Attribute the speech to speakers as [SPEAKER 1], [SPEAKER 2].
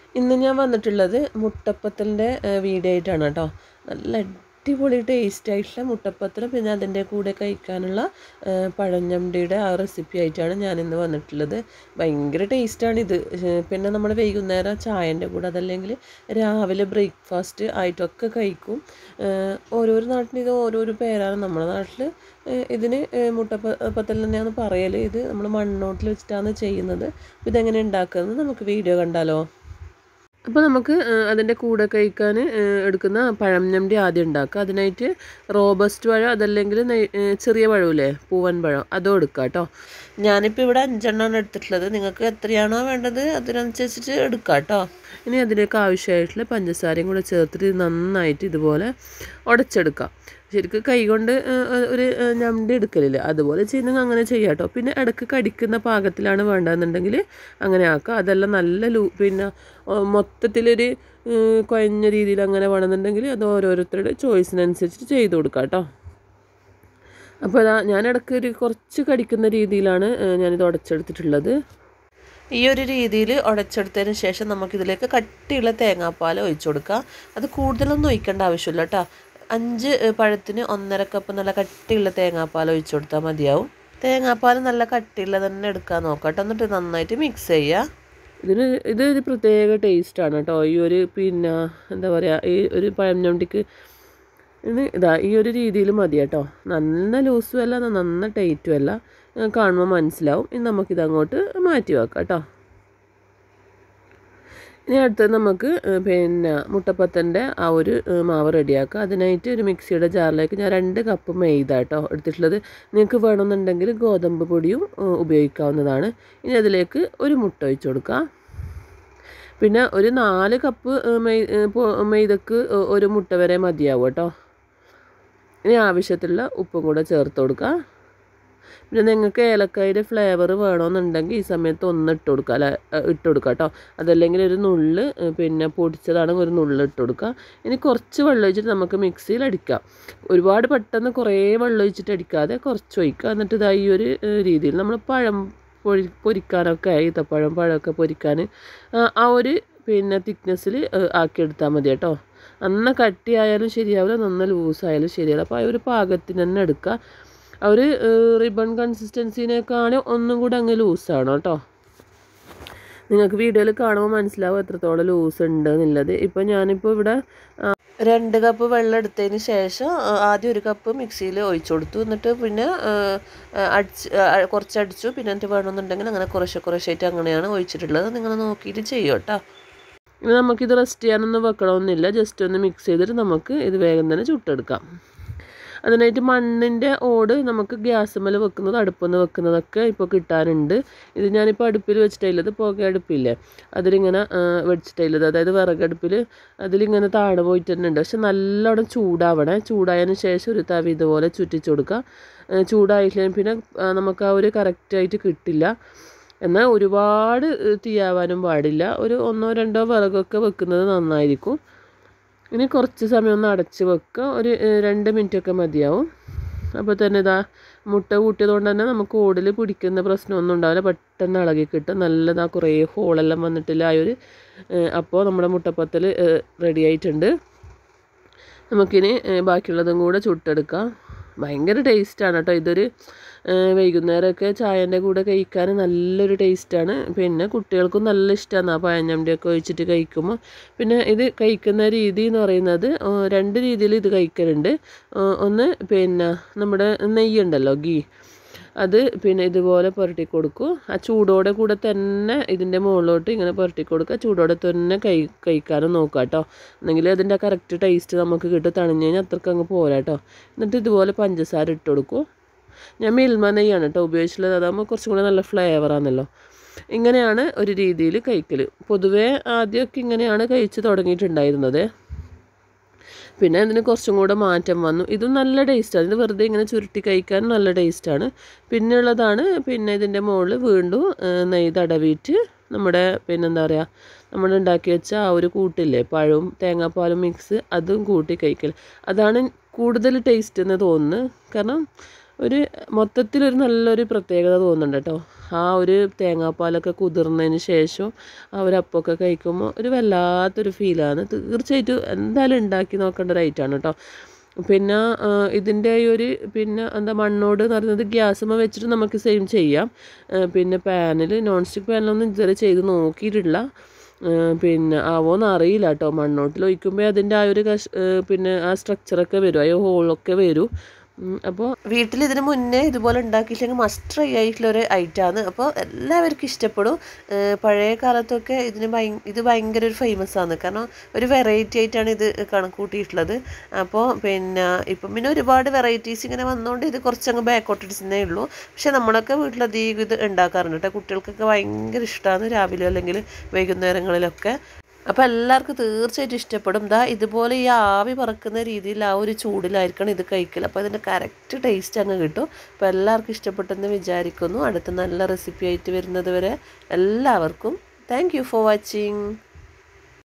[SPEAKER 1] ഇന്ന് ഞാൻ വന്നിട്ടുള്ളത് മുട്ടപ്പത്തലിൻ്റെ വീഡിയോ ആയിട്ടാണ് കേട്ടോ നല്ല അടിപൊളി ടേസ്റ്റ് ആയിട്ടുള്ള മുട്ടപ്പത്തലും പിന്നെ അതിൻ്റെ കൂടെ കഴിക്കാനുള്ള ആ, പഴഞ്ഞണ്ടിയുടെ ആ റെസിപ്പി ആയിട്ടാണ് ഞാൻ ഇന്ന് വന്നിട്ടുള്ളത് ഭയങ്കര ടേസ്റ്റാണിത് പിന്നെ നമ്മൾ വൈകുന്നേരം ചായൻ്റെ കൂടെ അതല്ലെങ്കിൽ രാവിലെ ബ്രേക്ക്ഫാസ്റ്റ് ആയിട്ടൊക്കെ കഴിക്കും ആ, ഓരോരോ നാട്ടിൽ ഇത് ഓരോരോ പേരാണ് നമ്മുടെ നാട്ടിൽ ഇതിന് മുട്ടപ്പത്തൽ തന്നെയാണ് പറയൽ ഇത് നമ്മൾ മണ്ണോട്ടിൽ വെച്ചിട്ടാണ് ചെയ്യുന്നത് അപ്പോൾ ഇതെങ്ങനെ ഉണ്ടാക്കുന്നത് നമുക്ക് വീഡിയോ കണ്ടാലോ അപ്പോൾ നമുക്ക് അതിൻ്റെ കൂടെ കഴിക്കാൻ എടുക്കുന്ന പഴം ഞണ്ടി ആദ്യം ഉണ്ടാക്കുക അതിനായിട്ട് റോബസ്റ്റ് പഴം അതല്ലെങ്കിൽ നെയ്- ഏ, ചെറിയ പഴമില്ലേ പൂവൻ പഴം അതും എടുക്കുക കേട്ടോ ഞാനിപ്പോൾ ഇവിടെ അഞ്ചെണ്ണമാണ് എടുത്തിട്ടുള്ളത് നിങ്ങൾക്ക് എത്രയാണോ വേണ്ടത് അതിനനുസരിച്ചിട്ട് എടുക്കുക കേട്ടോ ഇനി അതിലേക്ക് ആവശ്യമായിട്ടുള്ള പഞ്ചസാരയും കൂടെ ചേർത്തിട്ട് ഇത് നന്നായിട്ട് ഇതുപോലെ ഉടച്ചെടുക്കാം ശരിക്കും കൈകൊണ്ട് ഏഹ്, ഒരു ഏഹ്, ഞണ്ടി എടുക്കലില്ല അതുപോലെ ചെയ്യുന്നെങ്കിൽ അങ്ങനെ ചെയ്യാം കേട്ടോ പിന്നെ ഇടയ്ക്ക് കടിക്കുന്ന പാകത്തിലാണ് വേണ്ടതെന്നുണ്ടെങ്കിൽ അങ്ങനെ ആക്കാം അതെല്ലാം നല്ല ലൂ പിന്നെ ഏഹ്, മൊത്തത്തിലൊരു ഏഹ്, കുഴഞ്ഞ രീതിയിൽ അങ്ങനെ വേണമെന്നുണ്ടെങ്കിൽ അത് ഓരോരുത്തരുടെ ചോയ്സിനനുസരിച്ച് ചെയ്ത് കൊടുക്കാം കേട്ടോ അപ്പോൾ അതാ ഞാൻ ഇടയ്ക്ക് ഒരു കുറച്ച് കടിക്കുന്ന രീതിയിലാണ് ഏഹ്, ഞാനിത് ഉടച്ചെടുത്തിട്ടുള്ളത് ഈ ഒരു രീതിയിൽ ഉടച്ചെടുത്തതിന് ശേഷം നമുക്കിതിലേക്ക് കട്ടിയുള്ള തേങ്ങാപ്പാൽ ഒഴിച്ചു കൊടുക്കാം അത് കൂടുതലൊന്നും ഒഴിക്കേണ്ട ആവശ്യമില്ല കേട്ടോ അഞ്ച് ഏഹ്, പഴത്തിന് ഒന്നര കപ്പ് നല്ല കട്ടിയുള്ള തേങ്ങാപ്പാൽ ഒഴിച്ചു കൊടുത്താൽ മതിയാവും തേങ്ങാപ്പാൽ നല്ല കട്ടിയുള്ള തന്നെ എടുക്കാൻ നോക്കാം കേട്ടോ എന്നിട്ട് നന്നായിട്ട് മിക്സ് ചെയ്യുക ഇതിന് ഇത് ഒരു പ്രത്യേക ടേസ്റ്റാണ് കേട്ടോ ഈ ഒരു പിന്നെ എന്താ പറയുക ഈ ഒരു പഴംഞൊണ്ടിക്ക് ഇത് ഇതാ ഈ ഒരു രീതിയിൽ മതി കേട്ടോ നന്ന ലൂസും അല്ല നന്ന ടൈറ്റും അല്ല ഏഹ് കാണുമ്പോൾ മനസ്സിലാവും ഇനി നമുക്കിത് അങ്ങോട്ട് മാറ്റി വെക്കാം കേട്ടോ ഇനി അടുത്തത് നമുക്ക് ഏഹ് പിന്നെ മുട്ടപ്പത്തൻ്റെ ആ ഒരു ഏഹ് മാവ് റെഡിയാക്കുക അതിനായിട്ട് ഒരു മിക്സിയുടെ ജാറിലേക്ക് ഞാൻ രണ്ട് കപ്പ് മൈദ കേട്ടോ എടുത്തിട്ടുള്ളത് നിങ്ങൾക്ക് വേണമെന്നുണ്ടെങ്കിൽ ഗോതമ്പ് പൊടിയും ഏഹ് ഉപയോഗിക്കാവുന്നതാണ് ഇനി അതിലേക്ക് ഒരു മുട്ട ഒഴിച്ച് കൊടുക്കുക പിന്നെ ഒരു നാല് കപ്പ് ഏഹ് മെയ് ഏഹ് പൊ- മൈദക്ക് ഏഹ് ഒരു മുട്ട വരെ മതിയാവും കേട്ടോ ഇനി ആവശ്യത്തിലുള്ള ഉപ്പും കൂടെ ചേർത്ത് കൊടുക്കുക പിന്നെ നിങ്ങൾക്ക് ഏലക്കായുടെ ഫ്ലേവർ വേണമെന്നുണ്ടെങ്കിൽ ഈ സമയത്ത് ഒന്ന് ഇട്ട് കൊടുക്കുക അല്ല ഏഹ് ഇട്ട് കൊടുക്കുക കേട്ടോ അതല്ലെങ്കിൽ ഒരു നുള്ള് ഏഹ് പിന്നെ പൊടിച്ചതാണെങ്കിൽ ഒരു നുള്ള് ഇട്ട് കൊടുക്കുക ഇനി കുറച്ച് വെള്ളം ഒഴിച്ചിട്ട് നമുക്ക് മിക്സിയിൽ അടിക്കാം ഒരുപാട് പെട്ടെന്ന് കുറേ വെള്ളം ഒഴിച്ചിട്ട് അടിക്കാതെ കുറച്ച് ഒഴിക്കുക എന്നിട്ട് ഇതാ ഈ ഒരു ഏഹ് രീതിയിൽ നമ്മൾ പഴം പൊരി പൊരിക്കാനൊക്കെ ഈത്തപ്പഴം പഴമൊക്കെ പൊരിക്കാൻ ആ, ആ ഒരു പിന്നെ തിക്നെസ്സിൽ ആക്കിയെടുത്താൽ മതി കേട്ടോ നന്ന കട്ടിയായാലും ശരിയാവില്ല നന്ന ലൂസായാലും ശരിയാവില്ല അപ്പോൾ ആ ഒരു പാകത്തിന് തന്നെ എടുക്കുക ആ ഒരു റിബൺ കൺസിസ്റ്റൻസിനേക്കാളും ഒന്നും കൂടെ അങ്ങ് ലൂസാണ് കേട്ടോ നിങ്ങൾക്ക് വീഡിയോയിൽ കാണുമ്പോൾ മനസ്സിലാവും എത്രത്തോളം ലൂസ് ഉണ്ട് എന്നുള്ളത് ഇപ്പോൾ ഞാനിപ്പോൾ ഇവിടെ ആ, രണ്ട് കപ്പ് വെള്ളം എടുത്തതിന് ശേഷം ആ, ആദ്യം ഒരു കപ്പ് മിക്സിയിൽ ഒഴിച്ചു കൊടുത്തു എന്നിട്ട് പിന്നെ ആ, ആ, അടിച്ച് ആ, കുറച്ച് അടിച്ചു പിന്നെ എന്നിട്ട് വേണമെന്നുണ്ടെങ്കിൽ അങ്ങനെ കുറേശ്ശെ കുറേശ്ശായിട്ട് അങ്ങനെയാണ് ഒഴിച്ചിട്ടുള്ളത് നിങ്ങൾ നോക്കിയിട്ട് ചെയ്യും കേട്ടോ ഇനി നമുക്കിത് റെസ്റ്റ് ചെയ്യാനൊന്നും വെക്കണമെന്നില്ല ജസ്റ്റ് ഒന്ന് മിക്സ് ചെയ്തിട്ട് നമുക്ക് ഇത് വേഗം തന്നെ ചുട്ടെടുക്കാം അതിനായിട്ട് മണ്ണിൻ്റെ ഓട് നമുക്ക് ഗ്യാസുമ്മൽ വെക്കുന്നത് അടുപ്പിൽ വെക്കുന്നതൊക്കെ ഇപ്പോൾ കിട്ടാനുണ്ട് ഇത് ഞാനിപ്പോൾ അടുപ്പിൽ വെച്ചിട്ടുള്ളത് പുക അടുപ്പില്ലേ അതിലിങ്ങനെ ആ, വെച്ചിട്ടുള്ളത് അതായത് വിറകടുപ്പിൽ അതിലിങ്ങനെ താഴെ പോയിട്ട് തന്നെ ഉണ്ട് പക്ഷെ നല്ലോണം ചൂടാവണേ ചൂടായതിന് ശേഷം ഒരു തവി ഇതുപോലെ ചുറ്റിച്ചു കൊടുക്കുക ആ, ചൂടായിട്ടില്ലെങ്കിൽ പിന്നെ ആ, നമുക്ക് ആ ഒരു കറക്റ്റായിട്ട് കിട്ടില്ല എന്നാൽ ഒരുപാട് ഏഹ്, തീയാവാനും പാടില്ല ഒരു ഒന്നോ രണ്ടോ വിറകൊക്കെ വെക്കുന്നത് നന്നായിരിക്കും ഇനി കുറച്ച് സമയം ഒന്ന് അടച്ച് വെക്കുക ഒരു ഏഹ്, രണ്ട് മിനിറ്റൊക്കെ മതിയാവും അപ്പോൾ തന്നെ ഇതാ മുട്ട കൂട്ടിയത് കൊണ്ട് തന്നെ നമുക്ക് ഓടിൽ പിടിക്കുന്ന പ്രശ്നമൊന്നും ഉണ്ടാവില്ല പെട്ടെന്ന് ഇളകി കിട്ടും നല്ലതാ കുറേ ഹോളെല്ലാം വന്നിട്ടില്ല ആ ഒരു ഏഹ്, അപ്പോൾ നമ്മുടെ മുട്ടപ്പത്തൽ റെഡി ആയിട്ടുണ്ട് നമുക്കിനി ഏഹ്, ബാക്കിയുള്ളതും കൂടെ ചുട്ടെടുക്കാം ഭയങ്കര ടേസ്റ്റാണ് കേട്ടോ ഇതൊരു ഏഹ്, വൈകുന്നേരമൊക്കെ ചായൻ്റെ കൂടെ കഴിക്കാൻ നല്ലൊരു ടേസ്റ്റാണ് പിന്നെ കുട്ടികൾക്കും നല്ല ഇഷ്ടമാണ് ആ പഴഞ്ഞണ്ടിയൊക്കെ ഒഴിച്ചിട്ട് കഴിക്കുമ്പോൾ പിന്നെ ഇത് കഴിക്കുന്ന രീതി എന്ന് പറയുന്നത് ഏഹ്, രണ്ട് രീതിയിൽ ഇത് കഴിക്കലുണ്ട് ഏഹ്, ഒന്ന് പിന്നെ നമ്മുടെ നെയ്യുണ്ടല്ലോ ഗീ അത് പിന്നെ ഇതുപോലെ പുരട്ടി കൊടുക്കും ആ ചൂടോടെ കൂടെ തന്നെ ഇതിൻ്റെ മുകളിലോട്ട് ഇങ്ങനെ പുരട്ടി കൊടുക്കുക ചൂടോടെ തന്നെ കൈ കഴിക്കാനും നോക്കുക കേട്ടോ എന്നെങ്കിൽ അതിൻ്റെ കറക്റ്റ് ടേസ്റ്റ് നമുക്ക് കിട്ടും തണിഞ്ഞ് കഴിഞ്ഞാൽ അത്രയ്ക്ക് അങ്ങ് പോരാ കേട്ടോ എന്നിട്ട് ഇതുപോലെ പഞ്ചസാര ഇട്ട് കൊടുക്കും ഞാൻ മിൽമ നെയ്യാണ് കേട്ടോ ഉപയോഗിച്ചിട്ടുള്ളത് അതാകുമ്പോൾ കുറച്ചും കൂടെ നല്ല ഫ്ലേവറാണല്ലോ ഇങ്ങനെയാണ് ഒരു രീതിയിൽ കഴിക്കൽ പൊതുവേ ആദ്യമൊക്കെ ഇങ്ങനെയാണ് കഴിച്ച് തുടങ്ങിയിട്ടുണ്ടായിരുന്നത് പിന്നെ അതിന് കുറച്ചും കൂടെ മാറ്റം വന്നു ഇതും നല്ല ടേസ്റ്റാണ് ഇത് വെറുതെ ഇങ്ങനെ ചുരുട്ടി കഴിക്കാൻ നല്ല ടേസ്റ്റാണ് പിന്നെ ഉള്ളതാണ് പിന്നെ ഇതിൻ്റെ മുകളിൽ വീണ്ടും ആ, നെയ്യ് തടവിയിട്ട് നമ്മുടെ പിന്നെന്താ പറയുക നമ്മൾ ഉണ്ടാക്കി വെച്ച ആ ഒരു കൂട്ടില്ലേ പഴവും തേങ്ങാപ്പാലും മിക്സ് അതും കൂട്ടി കഴിക്കൽ അതാണ് കൂടുതൽ ടേസ്റ്റ് എന്ന് തോന്നുന്നു കാരണം ഒരു മൊത്തത്തിലൊരു നല്ലൊരു പ്രത്യേകത തോന്നുന്നുണ്ട് കേട്ടോ ആ ഒരു തേങ്ങാപ്പാലൊക്കെ കുതിർന്നതിന് ശേഷം ആ ഒരു അപ്പമൊക്കെ കഴിക്കുമ്പോൾ ഒരു വല്ലാത്തൊരു ഫീലാണ് തീർച്ചയായിട്ടും എന്തായാലും ഉണ്ടാക്കി നോക്കേണ്ട ഒരു ഐറ്റമാണ് കേട്ടോ പിന്നെ ഇതിൻ്റെ ഈ ഒരു പിന്നെ എന്താ മണ്ണോട് എന്ന് പറയുന്നത് ഗ്യാസുമ്മ വെച്ചിട്ട് നമുക്ക് സെയിം ചെയ്യാം ആ, പിന്നെ പാനിൽ നോൺ സ്റ്റിക്ക് പാനിലൊന്നും ഇതുവരെ ചെയ്ത് നോക്കിയിട്ടില്ല ആ, പിന്നെ ആവോന്ന് അറിയില്ല കേട്ടോ മണ്ണോട്ടിൽ ഒഴിക്കുമ്പോൾ അതിൻ്റെ ആ ഒരു കഷ് ആ, പിന്നെ ആ സ്ട്രക്ചറൊക്കെ വരും ആ ഹോളൊക്കെ വരും അപ്പോൾ വീട്ടിൽ ഇതിന് മുന്നേ ഇതുപോലെ ഉണ്ടാക്കിയില്ലെങ്കിൽ മസ്റ്റ് ട്രൈ ആയിട്ടുള്ള ഒരു ഐറ്റമാണ് അപ്പോൾ എല്ലാവർക്കും ഇഷ്ടപ്പെടും ഏഹ് പഴയ കാലത്തൊക്കെ ഇതിന് ഭയ ഇത് ഭയങ്കര ഒരു ഫേമസ് ആണ് കാരണം ഒരു വെറൈറ്റി ആയിട്ടാണ് ഇത് കണക്കൂട്ടിയിട്ടുള്ളത് അപ്പോൾ പിന്നെ ഇപ്പം പിന്നെ ഒരുപാട് വെറൈറ്റീസ് ഇങ്ങനെ വന്നുകൊണ്ട് ഇത് കുറച്ചങ്ങ് ബാക്കോട്ട് അടിച്ചതേ ഉള്ളൂ പക്ഷെ നമ്മളൊക്കെ വീട്ടിലധികം ഇത് ഉണ്ടാക്കാറുണ്ട് കേട്ടോ കുട്ടികൾക്കൊക്കെ ഭയങ്കര ഇഷ്ടമാണ് രാവിലെ അല്ലെങ്കിൽ വൈകുന്നേരങ്ങളിലൊക്കെ അപ്പോൾ എല്ലാവർക്കും തീർച്ചയായിട്ടും ഇഷ്ടപ്പെടും ദാ ഇതുപോലെ ഈ ആവി പറക്കുന്ന രീതിയിൽ ആ ഒരു ചൂടിലായിരിക്കണം ഇത് കഴിക്കൽ അപ്പോൾ അതിൻ്റെ കറക്റ്റ് ടേസ്റ്റ് അങ്ങ് കിട്ടും അപ്പോൾ എല്ലാവർക്കും ഇഷ്ടപ്പെട്ടെന്ന് വിചാരിക്കുന്നു അടുത്ത നല്ല റെസിപ്പി ആയിട്ട് വരുന്നത് വരെ എല്ലാവർക്കും താങ്ക് യു ഫോർ വാച്ചിങ്